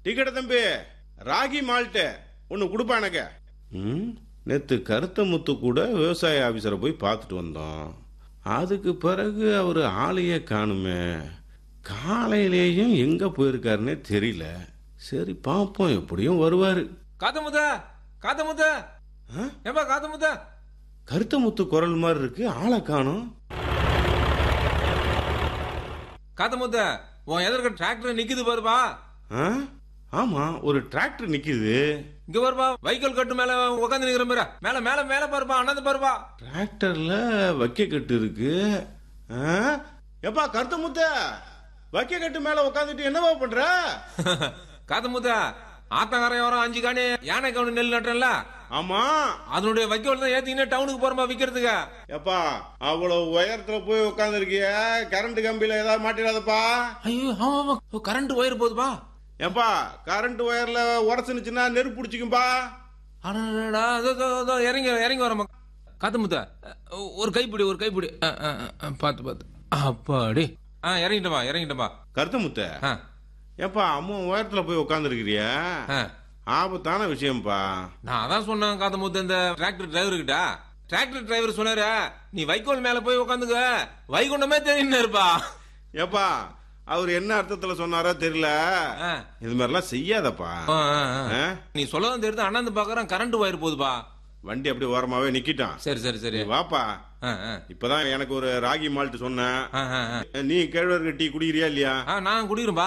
Ticket தம்பி ragi malt ஒன்று கொடுப்பா எனக்கு ம் நேற்று கருத்த முத்து கூட விவசாய ஆஃபீஸரை போய் பார்த்துட்டு வந்தோம் அதுக்கு பிறகு அவர் ஆளையே காணுமே காலையிலேயும் எங்கே போயிருக்காருன்னே தெரியல சரி பார்ப்போம் எப்படியும் வருவார் காத்தமுத்த காத்தமுத்த ஏப்பா காத்தமுத்த கருத்த முத்து குரல் மாதிரி இருக்கு ஆளை காணும் காத்தமுத்த உன் எதிர்க்க டிராக்டர் நிக்குது பாருப்பா ஆமா ஒரு டிராக்டர் நிக்குது இங்க பாருப்பா வைக்கோல் கட்டு மேல உட்காந்து நிக்கிற மாதிரி மேல மேல மேல பாருப்பா அண்ணாந்து பாருப்பா டிராக்டர்ல வைக்க கட்டு இருக்கு ஆ? எப்பா கருத்த முத்த வைக்க கட்டு மேல உட்காந்துட்டு என்னவா பண்ற காத்தமுத்த ஆத்தங்கரையோரம் அஞ்சு காணி யானை கவுனி நெல் நட்டுறல ஆமா அதனுடைய வைக்கோல் தான் ஏத்திக்கினே டவுனுக்கு போறோம்பா விக்கிறதுக்கு எப்பா அவ்வளவு உயரத்துல போய் உட்கார்ந்து இருக்கிய கரண்ட் கம்பியில ஏதாவது மாட்டிடாதப்பா ஐயோ ஆமா ஆமா கரண்ட் ஒயர் போகுதுப்பா எப்பா கரண்ட் ஒயர்ல உரசுனுச்சுன்னா நெருப்பு பிடிச்சிக்கும்பா அடடா அதோ, அதோ, அதோ, இறங்கி இறங்கி வரமா காத்தமுத்த ஒரு கைப்பிடி ஒரு கைப்பிடி ஆ, ஆ, ஆ, பார்த்து பார்த்து அப்பாடி ஆ இறங்கிட்டப்பா இறங்கிட்டப்பா கருத்த முத்த ஆ எப்பா அம்மா உயரத்துல போய் உட்கார்ந்து இருக்கிறிய ஆ ஆபத்தான விஷயம்ப்பா நான் அதான் சொன்னேன் காத்தமுத்து இந்த டிராக்டர் டிரைவர் கிட்ட டிராக்டர் டிரைவர் சொன்னாரு நீ வைக்கோல் மேல போய் உட்காந்துக்க வைகுண்டமே தெரியும் இருப்பா எப்பா அவர் என்ன அர்த்தத்துல சொன்னாரோ தெரியல ஆ. இது மாதிரிலாம் செய்யாதப்பா ஆ, ஆ, ஆ. ஆ? நீ சொல்லதான் தெரியுது அண்ணாந்து பாக்குறேன் கரண்ட் ஒயர் போகுதுப்பா வண்டி அப்படியே ஓரமாவே நிக்கிட்டான் சரி சரி சரி நீ வாப்பா ஆ, ஆ. இப்பதான் எனக்கு ஒரு ராகி மால்ட் சொன்னேன் ஆ, ஆ, ஆ. நீ கேழ்வரகு டீ குடிக்கிறியா இல்லையா ஆ, நான் குடிக்கிறேன்பா